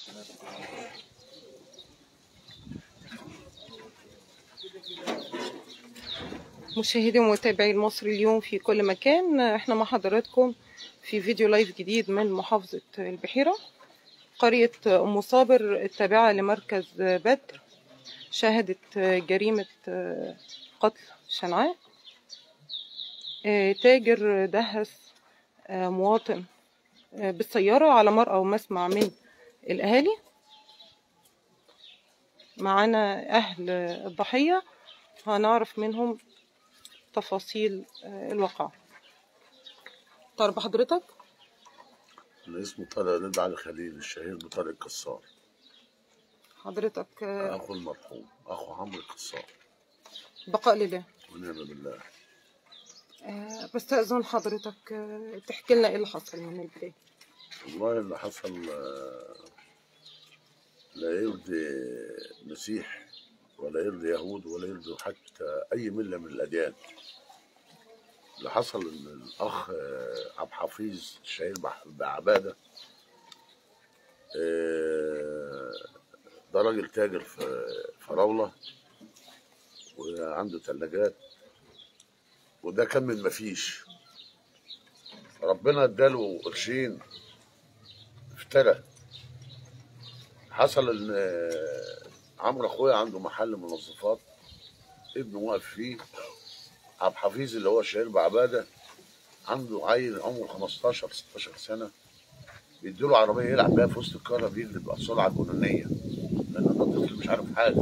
مشاهدي ومتابعي المصري اليوم في كل مكان احنا مع حضراتكم في فيديو لايف جديد من محافظة البحيرة قرية أم صابر التابعة لمركز بدر شهدت جريمة قتل شنعاء تاجر دهس مواطن بالسيارة على مرأى ومسمع من الأهالي معانا أهل الضحية هنعرف منهم تفاصيل الواقعة تعرف بحضرتك؟ أنا اسمه طارق رضا علي خليل الشهير بطارق كسار حضرتك أخو المرحوم أخو عمرو كسار بقاء لله ونعم بالله آه، بستأذن حضرتك آه، تحكي لنا ايه اللي حصل من البداية والله اللي حصل آه، لا يرضي مسيح ولا يرضي يهود ولا يرضي حتى أي ملة من الأديان اللي حصل إن الأخ آه، عبد الحفيظ الشهير بح- بعبادة آه، ده راجل تاجر في فراولة وعنده ثلاجات وده كان من مفيش ربنا اداله قرشين افترى حصل ان آه، عمرو اخويا عنده محل منظفات ابنه واقف فيه عبد الحفيظ اللي هو الشهير بعباده عنده عيل عمره 15 16 سنه بيديله عربيه يلعب بيها في وسط القاره دي اللي بتبقى سرعه جنونيه لان ده طفل مش عارف حاجه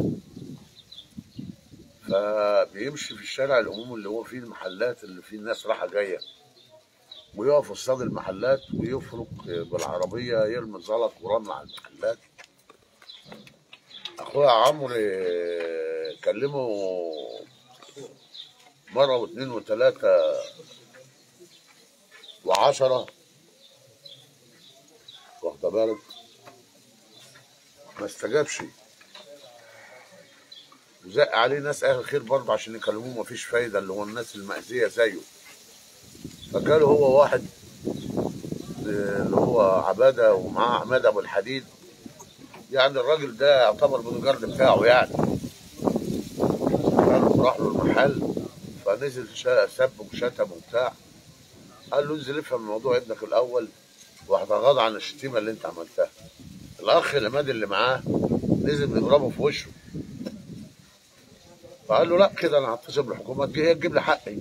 فبيمشي في الشارع العمومي اللي هو فيه المحلات اللي فيه الناس رايحه جايه ويقف قصاد المحلات ويفرك بالعربيه يرمي زلط ورمل على المحلات اخويا عمرو آه، كلمه مره واثنين وثلاثه وعشرة واخد بالك ما استجابش وزق عليه ناس اهل الخير برضه عشان يكلموه مفيش فايده اللي هو الناس المأذيه زيه فجاله هو واحد آه، اللي هو عباده ومعاه عماد ابو الحديد يعني الراجل ده يعتبر بودجارد بتاعه يعني كان راح له المحل فنزل شا- سب وشتم وبتاع قال له انزل افهم موضوع ابنك الاول وهتغاضى عن الشتيمه اللي انت عملتها الاخ العماد اللي معاه نزل بيضربه في وشه فقال له لا كده انا هتصل بالحكومه تجي هي تجيب لي حقي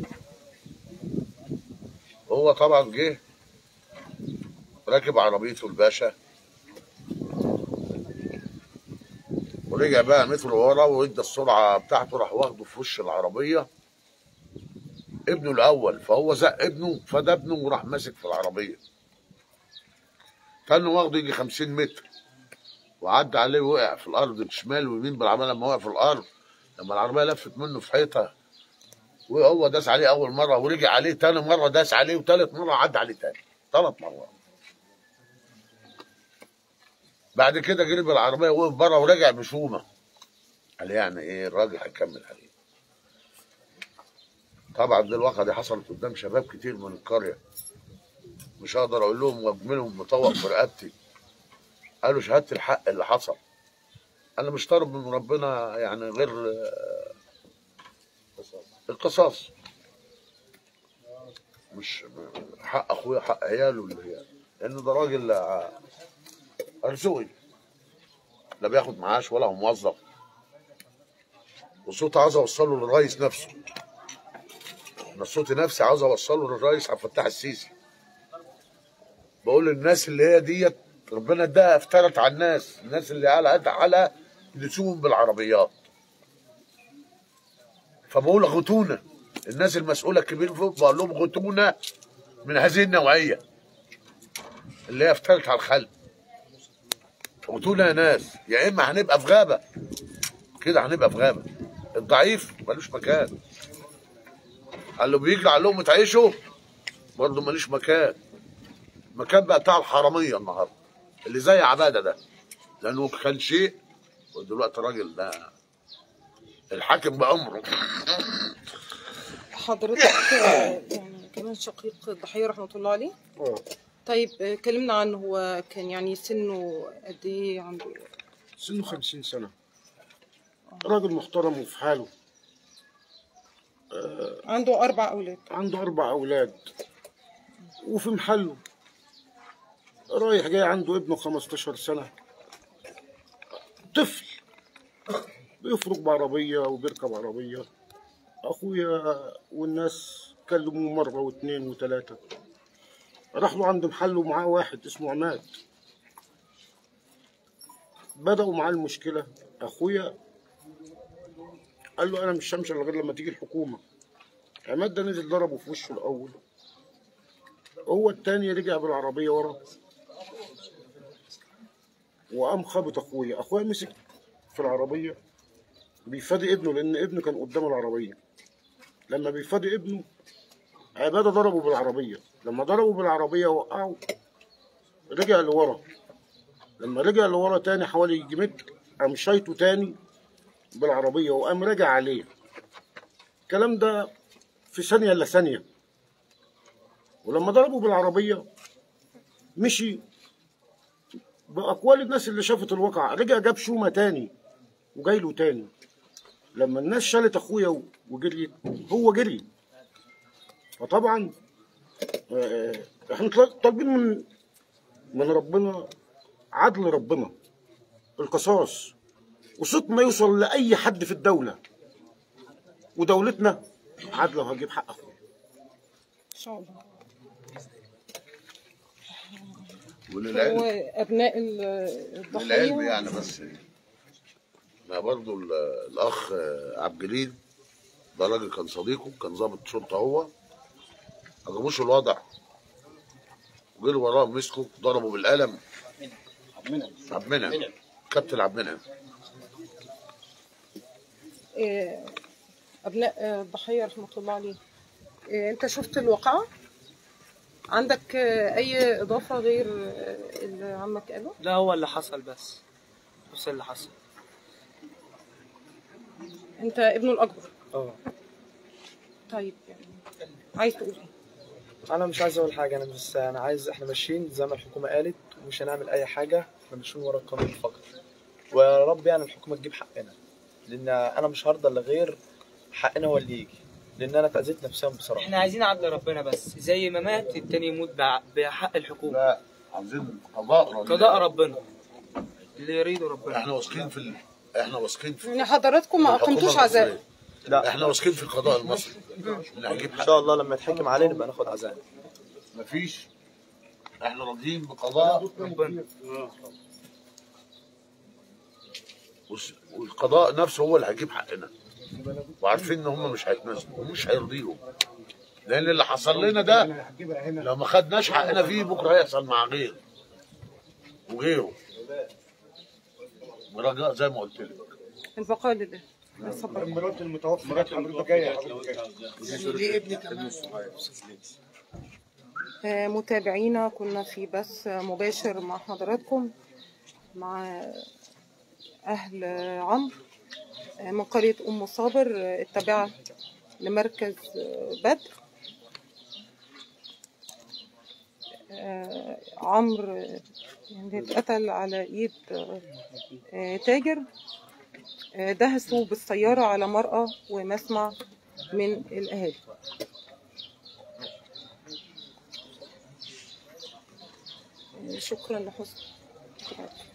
هو طبعا جه راكب عربيته الباشا ورجع بقى متر ورا وادى السرعه بتاعته راح واخده في وش العربيه ابنه الاول فهو زق ابنه فده ابنه وراح ماسك في العربيه كان واخده يجي 50 متر وعدى عليه وقع في الارض شمال ويمين بالعربيه لما وقع في الارض لما العربيه لفت منه في حيطه وهو داس عليه اول مره ورجع عليه تاني مره داس عليه وتالت مره عدى عليه تاني ثلاث مرات بعد كده جري بالعربيه وقف بره ورجع بشومه قال يعني ايه الراجل هيكمل عليه طبعا دي الواقعه دي حصلت قدام شباب كتير من القريه مش هقدر اقول لهم واجملهم مطوق في رقبتي قالوا شهاده الحق اللي حصل انا مش طالب من ربنا يعني غير آه، القصاص مش حق اخويا حق عياله اللي هي لان ده راجل آه، ارزقي لا بياخد معاش ولا هو موظف وصوت عاوز اوصله للرئيس نفسه انا صوتي نفسي عاوز اوصله للرئيس عبد الفتاح السيسي بقول للناس اللي هي ديت ربنا اداها افترت على الناس الناس اللي على قد على يدسوهم بالعربيات فبقول غتونه الناس المسؤوله الكبير فوق بقول لهم غتونه من هذه النوعيه اللي هي افترت على الخلق غتونه يا ناس يا اما هنبقى في غابه كده هنبقى في غابه الضعيف ملوش مكان قال له بيجري على لقمه عيشه برضه ماليش مكان مكان بقى بتاع الحراميه النهارده اللي زي عباده ده لانه كان شيء ودلوقتي الراجل ده الحاكم بامره حضرتك آه، يعني كمان شقيق الضحية رحمة الله عليه اه طيب آه، كلمنا عنه هو كان يعني سنه قد ايه عنده سنه خمسين سنة راجل محترم وفي حاله عنده اربع اولاد عنده أربع أولاد وفي محله رايح جاي عنده ابنه 15 سنة طفل بيفرق بعربية وبيركب عربية أخويا والناس كلموه مرة واتنين وتلاتة راح له عند محله معاه واحد اسمه عماد بدأوا معاه المشكلة أخويا قال له أنا مش همشي إلا غير لما تيجي الحكومة عماد ده نزل ضربه في وشه الأول هو التاني رجع بالعربية ورا وقام خبط أخويا أخويا مسك في العربية بيفادي ابنه لأن ابنه كان قدام العربية لما بيفادي ابنه عبادة ضربه بالعربية لما ضربه بالعربية وقعه رجع لورا لما رجع لورا تاني حوالي يجي متر قام شايطه تاني بالعربية وقام راجع عليه الكلام ده في ثانية إلا ثانية ولما ضربه بالعربية مشي بأقوال الناس اللي شافت الواقع رجع جاب شومة تاني وجاي له تاني لما الناس شالت أخويا وجريت هو جري فطبعا آه، احنا طل- طالبين من من ربنا عدل ربنا القصاص وصوت ما يوصل لأي حد في الدولة ودولتنا عدل وهجيب حق أخويا ان شاء الله وللعلم وابناء ال- للعلم الضحيه يعني بس ما برضو ال- الاخ عبد الجليل ده راجل كان صديقه كان ضابط شرطه هو ما جابوش الوضع وجري وراه مسكه ضربه بالقلم عبد المنعم كابتن عبد المنعم آه، ابناء آه، الضحيه رحمه الله عليه آه، انت شفت الواقعه عندك آه، اي اضافه غير آه، اللي عمك قاله لا هو اللي حصل بس بس اللي حصل انت ابنه الاكبر اه طيب يعني عايز تقول ايه انا مش عايز اقول حاجه انا بس انا عايز احنا ماشيين زي ما الحكومه قالت ومش هنعمل اي حاجه احنا ماشيين ورا القانون فقط ويا رب يعني الحكومه تجيب حقنا لان انا مش هرضى الا غير حقنا هو اللي يجي لان انا اتاذيت نفسيا بصراحه احنا عايزين عدل ربنا بس زي ما مات التاني يموت بع- بحق الحكومه لا عايزين قضاء ربنا. قضاء ربنا اللي يريده ربنا احنا واثقين في ال... احنا واثقين في يعني حضراتكم ما الحكومة اقمتوش عزاء المصرية. لا احنا واثقين في القضاء المصري اللي هيجيب ان حق شاء الله لما يتحكم علينا نبقى ناخد عزاء مفيش احنا راضيين بقضاء ربنا والس- والقضاء نفسه هو اللي هيجيب حقنا وعارفين ان هم مش هيتنازلوا ومش هيرضيهم لان اللي حصل لنا ده لو ما خدناش حقنا فيه بكره هيحصل مع غيره وغيره ورجاء زي ما قلت لك البقاء لله صبر مرات المتوفى جت حضرتك جايه آه، متابعينا كنا في بث مباشر مع حضراتكم مع أهل عمرو آه، من قرية أم صابر آه، التابعة لمركز آه، بدر آه، عمرو آه، يعني اتقتل على إيد آه، آه، تاجر آه، دهسوا بالسيارة على مرأة ومسمع من الأهالي شكرا لحسن